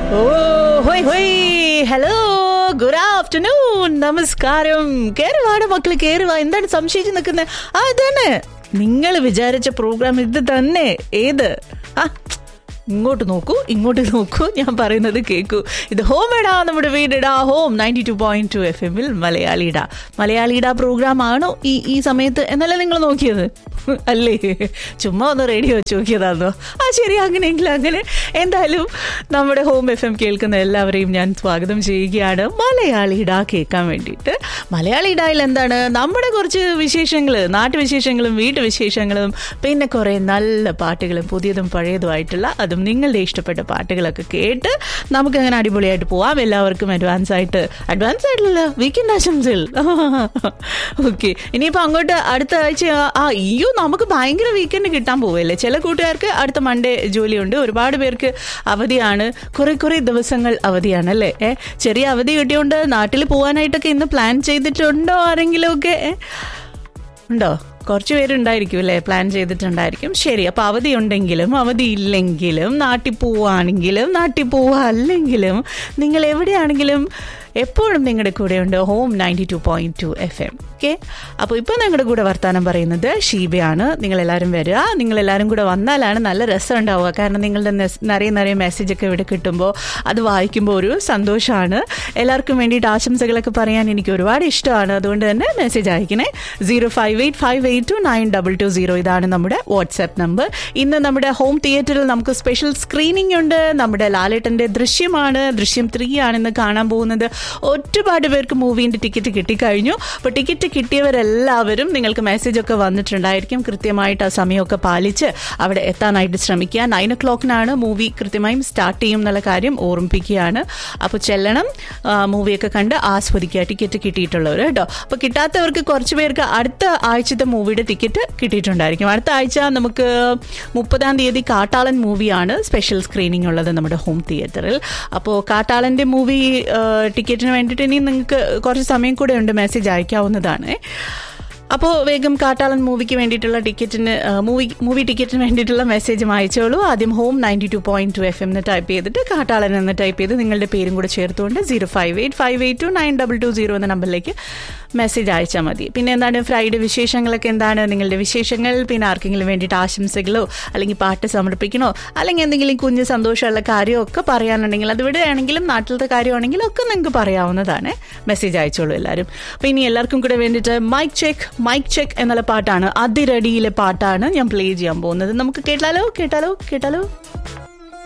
ഓ ഹോയ് ഹോയ് hello good afternoon നമസ്കാരം കേറുവാണ് മക്കള് കേറുവാ എന്താണ് സംശയിച്ച് നിൽക്കുന്നത് ആ ഇതാണ് നിങ്ങൾ വിചാരിച്ച പ്രോഗ്രാം ഇത് തന്നെ ഏത് ആ ഇങ്ങോട്ട് നോക്കൂ ഇങ്ങോട്ട് നോക്കൂ ഞാൻ പറയുന്നത് കേൾക്കൂ ഇത് ഹോം ഇടാ നമ്മുടെ വീടിടാ home ninety two point two F എമ്മിൽ മലയാളിടാ മലയാളിടാ പ്രോഗ്രാം ആണോ ഈ ഈ സമയത്ത് എന്നല്ല നിങ്ങൾ നോക്കിയത് അല്ലേ ചുമ്മാ ഒന്ന് റേഡിയോ വെച്ച് നോക്കിയതാണോ ആ ശരി അങ്ങനെയെങ്കിൽ അങ്ങനെ എന്തായാലും നമ്മുടെ ഹോം എഫ് എം കേൾക്കുന്ന എല്ലാവരെയും ഞാൻ സ്വാഗതം ചെയ്യുകയാണ് മലയാളിടാ കേൾക്കാൻ വേണ്ടിയിട്ട് മലയാളിടായിൽ എന്താണ് നമ്മുടെ കുറച്ച് വിശേഷങ്ങൾ നാട്ടുവിശേഷങ്ങളും വീട്ടുവിശേഷങ്ങളും പിന്നെ കുറേ നല്ല പാട്ടുകളും പുതിയതും പഴയതുമായിട്ടുള്ള അതും നിങ്ങളുടെ ഇഷ്ടപ്പെട്ട പാട്ടുകളൊക്കെ കേട്ട് നമുക്ക് അങ്ങനെ അടിപൊളിയായിട്ട് പോവാം എല്ലാവർക്കും അഡ്വാൻസ് ആയിട്ട് അഡ്വാൻസ് ആയിട്ടില്ല വീക്കെൻഡ് ആശംസകൾ ഓക്കെ ഇനിയിപ്പോൾ അങ്ങോട്ട് അടുത്ത ആഴ്ച ആ അയ്യോ നമുക്ക് ഭയങ്കര വീക്കെൻഡ് കിട്ടാൻ പോവല്ലേ ചില കൂട്ടുകാർക്ക് അടുത്ത മൺഡേ ജോലിയുണ്ട് ഒരുപാട് പേർക്ക് അവധിയാണ് കുറെ കുറെ ദിവസങ്ങൾ അവധിയാണ് അല്ലേ ഏ ചെറിയ അവധി കിട്ടിയോണ്ട് നാട്ടിൽ പോകാനായിട്ടൊക്കെ ഇന്ന് പ്ലാൻ ചെയ്തിട്ടുണ്ടോ ആരെങ്കിലും ഒക്കെ ഏ? ഉണ്ടോ കുറച്ച് പേരുണ്ടായിരിക്കും അല്ലേ പ്ലാൻ ചെയ്തിട്ടുണ്ടായിരിക്കും ശരി അപ്പോൾ അവധി ഉണ്ടെങ്കിലും അവധി ഇല്ലെങ്കിലും നാട്ടിൽ പോവാണെങ്കിലും നാട്ടിൽ പോവാ അല്ലെങ്കിലും നിങ്ങൾ എവിടെയാണെങ്കിലും എപ്പോഴും നിങ്ങളുടെ കൂടെയുണ്ട് home ninety two point two F M okay അപ്പോൾ ഇപ്പോൾ നിങ്ങളുടെ കൂടെ വർത്തമാനം പറയുന്നത് ഷീബയാണ് നിങ്ങളെല്ലാവരും വരിക നിങ്ങളെല്ലാവരും കൂടെ വന്നാലാണ് നല്ല രസം ഉണ്ടാവുക കാരണം നിങ്ങളുടെ നെസ്- നിറയെ നിറയെ മെസ്സേജ് ഒക്കെ ഇവിടെ കിട്ടുമ്പോൾ അത് വായിക്കുമ്പോൾ ഒരു സന്തോഷമാണ് എല്ലാവർക്കും വേണ്ടിയിട്ട് ആശംസകളൊക്കെ പറയാൻ എനിക്ക് ഒരുപാട് ഇഷ്ടമാണ് അതുകൊണ്ട് തന്നെ മെസ്സേജ് അയക്കണേ zero five eight five eight two nine double two zero ഇതാണ് നമ്മുടെ വാട്സാപ്പ് നമ്പർ ഇന്ന് നമ്മുടെ ഹോം തിയേറ്ററിൽ നമുക്ക് സ്പെഷ്യൽ സ്ക്രീനിംഗ് ഉണ്ട് നമ്മുടെ ലാലേട്ടൻ്റെ ദൃശ്യമാണ് ദൃശ്യം ത്രീ ആണ് ഇന്ന് കാണാൻ പോകുന്നത് ഒരുപാട് പേർക്ക് മൂവീൻ്റെ ടിക്കറ്റ് കിട്ടിക്കഴിഞ്ഞു അപ്പോൾ ടിക്കറ്റ് കിട്ടിയവരെല്ലാവരും നിങ്ങൾക്ക് മെസ്സേജ് ഒക്കെ വന്നിട്ടുണ്ടായിരിക്കും കൃത്യമായിട്ട് ആ സമയമൊക്കെ പാലിച്ച് അവിടെ എത്താനായിട്ട് ശ്രമിക്കുക നയൻ ഒ ക്ലോക്കിനാണ് മൂവി കൃത്യമായും സ്റ്റാർട്ട് ചെയ്യും എന്നുള്ള കാര്യം ഓർമ്മിപ്പിക്കുകയാണ് അപ്പോൾ ചെല്ലണം ആ, മൂവിയൊക്കെ കണ്ട് ആസ്വദിക്കുക ടിക്കറ്റ് കിട്ടിയിട്ടുള്ളവർ കേട്ടോ അപ്പോൾ കിട്ടാത്തവർക്ക് കുറച്ച് പേർക്ക് അടുത്ത ആഴ്ചത്തെ മൂവിയുടെ ടിക്കറ്റ് കിട്ടിയിട്ടുണ്ടായിരിക്കും അടുത്ത ആഴ്ച നമുക്ക് മുപ്പതാം തീയതി കാട്ടാളൻ മൂവിയാണ് സ്പെഷ്യൽ സ്ക്രീനിങ് ഉള്ളത് നമ്മുടെ ഹോം തിയേറ്ററിൽ അപ്പോൾ കാട്ടാളൻ്റെ മൂവി ടിക്കറ്റിന് വേണ്ടിയിട്ട് ഇനി നിങ്ങൾക്ക് കുറച്ച് സമയം കൂടെ ഉണ്ട് മെസ്സേജ് അയക്കാവുന്നതാണ് അപ്പോൾ വേഗം കാട്ടാളൻ മൂവിക്ക് വേണ്ടിയിട്ടുള്ള ടിക്കറ്റിന് ആ, മൂവി മൂവി ടിക്കറ്റിന് വേണ്ടിയിട്ടുള്ള മെസ്സേജും അയച്ചോളൂ ആദ്യം home ninety two point two F M എന്ന് ടൈപ്പ് ചെയ്തിട്ട് കാട്ടാളൻ എന്ന് ടൈപ്പ് ചെയ്ത് നിങ്ങളുടെ പേരും കൂടെ ചേർത്തുകൊണ്ട് zero five eight five eight two nine double two zero എന്ന നമ്പറിലേക്ക് മെസ്സേജ് അയച്ചാൽ മതി പിന്നെ എന്താണ് ഫ്രൈഡേ വിശേഷങ്ങളൊക്കെ എന്താണ് നിങ്ങളുടെ വിശേഷങ്ങൾ പിന്നെ ആർക്കെങ്കിലും വേണ്ടിയിട്ട് ആശംസകളോ അല്ലെങ്കിൽ പാട്ട് സമർപ്പിക്കണോ അല്ലെങ്കിൽ എന്തെങ്കിലും കുഞ്ഞ് സന്തോഷമുള്ള കാര്യമൊക്കെ പറയാനുണ്ടെങ്കിൽ അത് ഇവിടെയാണെങ്കിലും നാട്ടിലത്തെ കാര്യമാണെങ്കിലും ഒക്കെ നിങ്ങൾക്ക് പറയാവുന്നതാണ് മെസ്സേജ് അയച്ചോളൂ എല്ലാവരും അപ്പോൾ ഇനി എല്ലാവർക്കും കൂടെ വേണ്ടിയിട്ട് മൈക്ക് ചെക്ക് മൈക്ക് ചെക്ക് എന്നുള്ള പാട്ടാണ് അതിരടിയിലെ പാട്ടാണ് ഞാൻ പ്ലേ ചെയ്യാൻ പോകുന്നത് നമുക്ക് കേട്ടാലോ കേട്ടാലോ കേട്ടാലോ